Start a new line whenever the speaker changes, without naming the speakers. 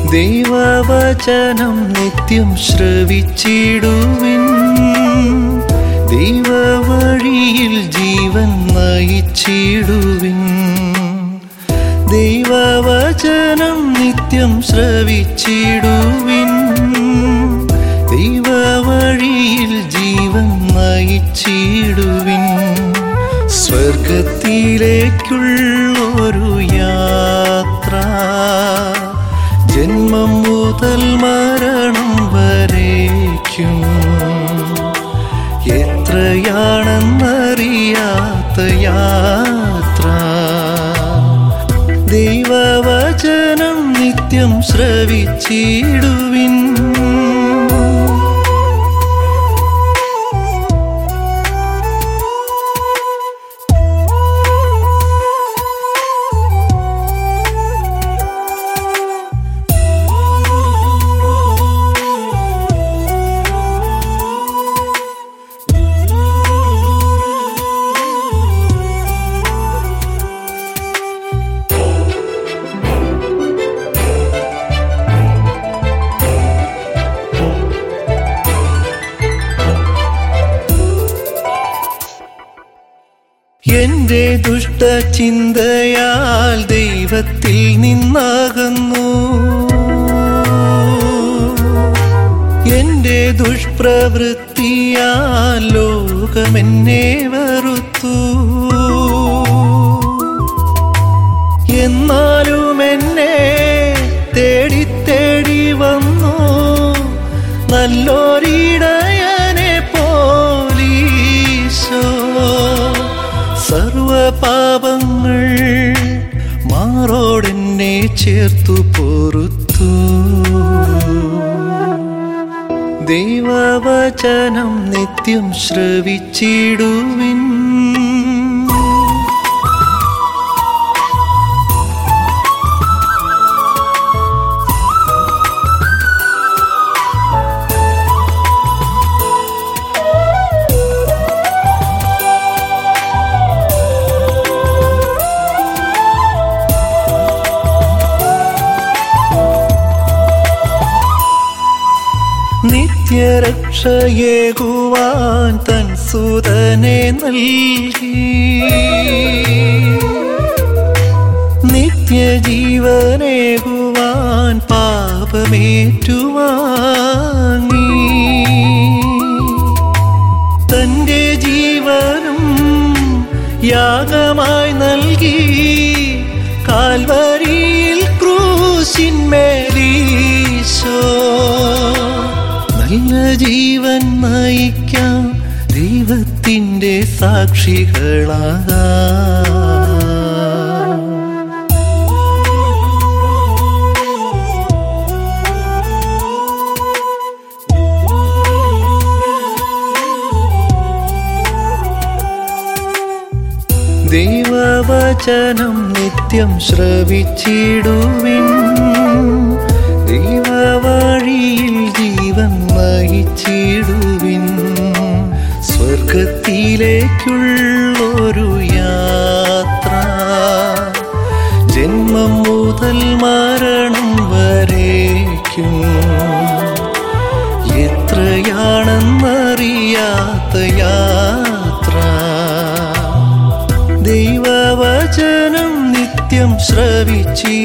ദൈവവചനം നിത്യം ശ്രവിച്ചിടുവിൻ ദൈവവഴിയിൽ ജീവൻ നയിച്ചിടുവിൻ ദൈവവചനം നിത്യം ശ്രവിച്ചിടുവിൻ ദൈവവഴിയിൽ ജീവൻ നയിച്ചിടുവിൻ സ്വർഗത്തിലേക്കുള്ളൊരു യാത്ര ജന്മം മുതൽ മരണം വരേക്കും എത്രയാണെന്നറിയാത്ത യാത്ര ദൈവവചനം നിത്യം ശ്രവിച്ചിടുവിൻ എന്റെ ദുഷ്ടചിന്തയാൽ ദൈവത്തിൽ നിന്നാകുന്നു എന്റെ ദുഷ്പ്രവൃത്തിയാൽ ലോകമെന്നെ വെറുത്തു എന്നാലും എന്നെ തേടി തേടി വന്നു നല്ലൊരിടയനെ പോലീശോ സർവപാപങ്ങൾ മാറോടെന്നെ ചേർത്തു പൊറുത്തു ദൈവവചനം നിത്യം ശ്രവിച്ചിടുവിൻ നിത്യരക്ഷയേകുവാൻ തൻ സുതനെ നൽകി നിത്യജീവനേകുവാൻ പാപമേറ്റുവാങ്ങി തന്റെ ജീവനും യാഗമായി നൽകി കാൽവരിയിൽ ക്രൂശിന്മേലീശോ നല്ല ജീവൻ നയിക്കാം ദൈവത്തിൻ്റെ സാക്ഷികളാകാം ദൈവവചനം നിത്യം ശ്രവിച്ചിടുവിൻ ദൈവവഴിയിൽ ജീവൻ നയിച്ചിടുവിൻ സ്വർഗത്തിലേക്കുള്ളൊരു യാത്ര ജന്മം മുതൽ മരണം വരേക്കും എത്രയാണെന്നറിയാത്ത യാത്ര ദൈവവചനം നിത്യം ശ്രവിച്ചി